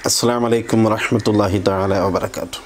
അസ്സാം വലൈക്കും വറഹമത്തല്ലാഹി താല വബർക്കാത്തു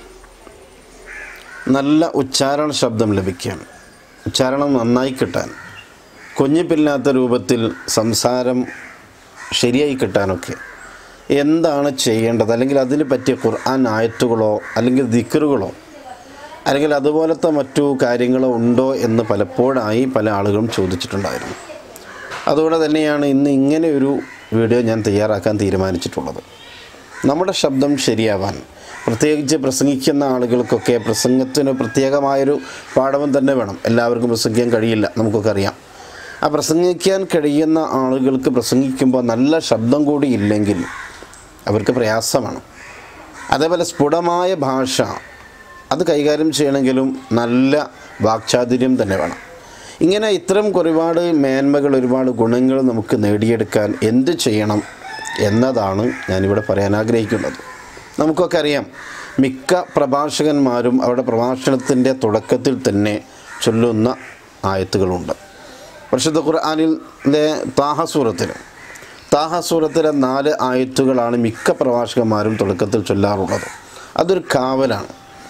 നല്ല ഉച്ചാരണ ശബ്ദം ലഭിക്കാൻ ഉച്ചാരണം നന്നായി കിട്ടാൻ കുഞ്ഞിപ്പില്ലാത്ത രൂപത്തിൽ സംസാരം ശരിയായി കിട്ടാനൊക്കെ എന്താണ് ചെയ്യേണ്ടത് അല്ലെങ്കിൽ അതിന് പറ്റിയ ഖുർആൻ ആയത്തുകളോ അല്ലെങ്കിൽ ദിക്കറുകളോ അല്ലെങ്കിൽ അതുപോലത്തെ മറ്റു കാര്യങ്ങളോ ഉണ്ടോ എന്ന് പലപ്പോഴായി പല ആളുകളും ചോദിച്ചിട്ടുണ്ടായിരുന്നു അതുകൊണ്ട് തന്നെയാണ് ഇന്ന് ഇങ്ങനെ ഒരു വീഡിയോ ഞാൻ തയ്യാറാക്കാൻ തീരുമാനിച്ചിട്ടുള്ളത് നമ്മുടെ ശബ്ദം ശരിയാവാൻ പ്രത്യേകിച്ച് പ്രസംഗിക്കുന്ന ആളുകൾക്കൊക്കെ പ്രസംഗത്തിന് പ്രത്യേകമായൊരു പാഠവും തന്നെ വേണം എല്ലാവർക്കും പ്രസംഗിക്കാൻ കഴിയില്ല നമുക്കൊക്കെ അറിയാം ആ പ്രസംഗിക്കാൻ കഴിയുന്ന ആളുകൾക്ക് പ്രസംഗിക്കുമ്പോൾ നല്ല ശബ്ദം കൂടി ഇല്ലെങ്കിൽ അവർക്ക് പ്രയാസമാണ് അതേപോലെ സ്ഫുടമായ ഭാഷ അത് കൈകാര്യം ചെയ്യണമെങ്കിലും നല്ല വാക്ചാതുര്യം തന്നെ വേണം ഇങ്ങനെ ഇത്തരം ഒരുപാട് മേന്മകൾ ഒരുപാട് ഗുണങ്ങൾ നമുക്ക് നേടിയെടുക്കാൻ എന്ത് ചെയ്യണം എന്നതാണ് ഞാനിവിടെ പറയാൻ ആഗ്രഹിക്കുന്നത് നമുക്കൊക്കെ അറിയാം മിക്ക പ്രഭാഷകന്മാരും അവരുടെ പ്രഭാഷണത്തിൻ്റെ തുടക്കത്തിൽ തന്നെ ചൊല്ലുന്ന ആയത്തുകളുണ്ട് പരിശുദ്ധ ഖുർആാനിലെ താഹസൂറത്തിൽ താഹസൂറത്തിലെ നാല് ആയത്തുകളാണ് മിക്ക പ്രഭാഷകന്മാരും തുടക്കത്തിൽ ചൊല്ലാറുള്ളത് അതൊരു കാവലാണ്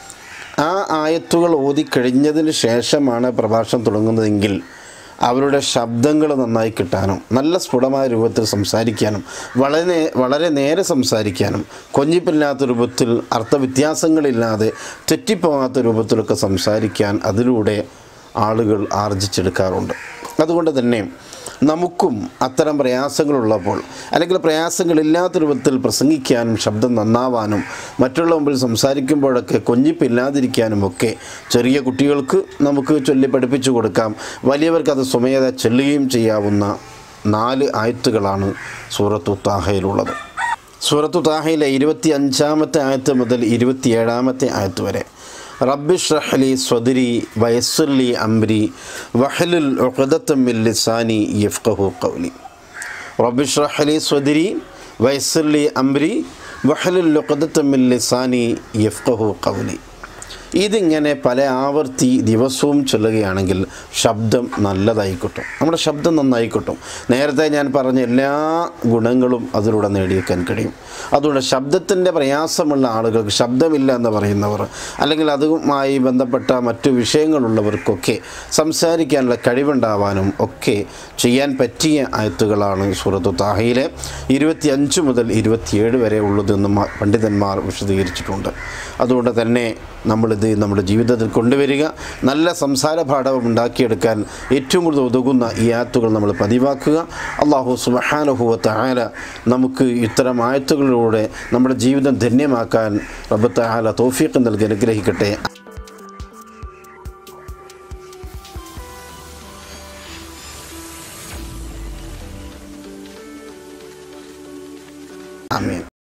ആ ആയത്തുകൾ ഓതിക്കഴിഞ്ഞതിന് ശേഷമാണ് പ്രഭാഷണം തുടങ്ങുന്നതെങ്കിൽ അവരുടെ ശബ്ദങ്ങൾ നന്നായി കിട്ടാനും നല്ല സ്ഫുടമായ രൂപത്തിൽ സംസാരിക്കാനും വളരെ വളരെ നേരെ സംസാരിക്കാനും കൊഞ്ഞിപ്പില്ലാത്ത രൂപത്തിൽ അർത്ഥവ്യത്യാസങ്ങളില്ലാതെ തെറ്റിപ്പോകാത്ത രൂപത്തിലൊക്കെ സംസാരിക്കാൻ അതിലൂടെ ആളുകൾ ആർജിച്ചെടുക്കാറുണ്ട് അതുകൊണ്ട് തന്നെ നമുക്കും അത്തരം പ്രയാസങ്ങളുള്ളപ്പോൾ അല്ലെങ്കിൽ പ്രയാസങ്ങളില്ലാത്ത രൂപത്തിൽ പ്രസംഗിക്കാനും ശബ്ദം നന്നാവാനും മറ്റുള്ള മുമ്പിൽ സംസാരിക്കുമ്പോഴൊക്കെ കൊഞ്ഞിപ്പില്ലാതിരിക്കാനും ഒക്കെ ചെറിയ കുട്ടികൾക്ക് നമുക്ക് ചൊല്ലി പഠിപ്പിച്ചു കൊടുക്കാം വലിയവർക്ക് അത് സ്വമേധ ചെല്ലുകയും ചെയ്യാവുന്ന നാല് ആയത്തുകളാണ് സൂറത്തു താഹയിലുള്ളത് സൂറത്തു താഹയിലെ ഇരുപത്തി അഞ്ചാമത്തെ ആയത്ത് മുതൽ ഇരുപത്തിയേഴാമത്തെ ആയത്ത് വരെ റബ്ബിഷ്റഹ്ലി സ്വദിരി വയസ്സുല്ലി അംരി വഹലുൽ ഉഖദത്തമ്മിൽ ലിസാനി യഫ്ഖഹു ഖൗലി റബ്ബിഷ്റഹ്ലി സ്വദിരി വയസ്സുല്ലി അംരി വഹലുൽ ഉഖദത്തമ്മിൽ ലിസാനി യഫ്ഖഹു ഖൗലി ഇതിങ്ങനെ പല ആവർത്തി ദിവസവും ചൊല്ലുകയാണെങ്കിൽ ശബ്ദം നല്ലതായി കിട്ടും നമ്മുടെ ശബ്ദം നന്നായി കിട്ടും നേരത്തെ ഞാൻ പറഞ്ഞ എല്ലാ ഗുണങ്ങളും അതിലൂടെ നേടിയെടുക്കാൻ കഴിയും അതുകൊണ്ട് ശബ്ദത്തിൻ്റെ പ്രയാസമുള്ള ആളുകൾക്ക് ശബ്ദമില്ല എന്ന് പറയുന്നവർ അല്ലെങ്കിൽ അതുമായി ബന്ധപ്പെട്ട മറ്റു വിഷയങ്ങളുള്ളവർക്കൊക്കെ സംസാരിക്കാനുള്ള കഴിവുണ്ടാവാനും ഒക്കെ ചെയ്യാൻ പറ്റിയ ആയത്തുകളാണ് സൂറത്തു താഹയിലെ ഇരുപത്തിയഞ്ച് മുതൽ ഇരുപത്തിയേഴ് വരെ ഉള്ളതെന്ന് പണ്ഡിതന്മാർ വിശദീകരിച്ചിട്ടുണ്ട് അതുകൊണ്ട് തന്നെ നമ്മളിത് നമ്മുടെ ജീവിതത്തിൽ കൊണ്ടുവരിക നല്ല സംസാര പാഠവും ഉണ്ടാക്കിയെടുക്കാൻ ഏറ്റവും കൂടുതൽ ഉതകുന്ന ഈ ആയത്തുകൾ നമ്മൾ പതിവാക്കുക അള്ളാഹു സുബഹാനുഭവത്തെ ആല നമുക്ക് ഇത്തരം ആയത്തുകളിലൂടെ നമ്മുടെ ജീവിതം ധന്യമാക്കാൻ റബ്ബത്തെ ആല തോഫീക്ക് നൽകി അനുഗ്രഹിക്കട്ടെ ആമീൻ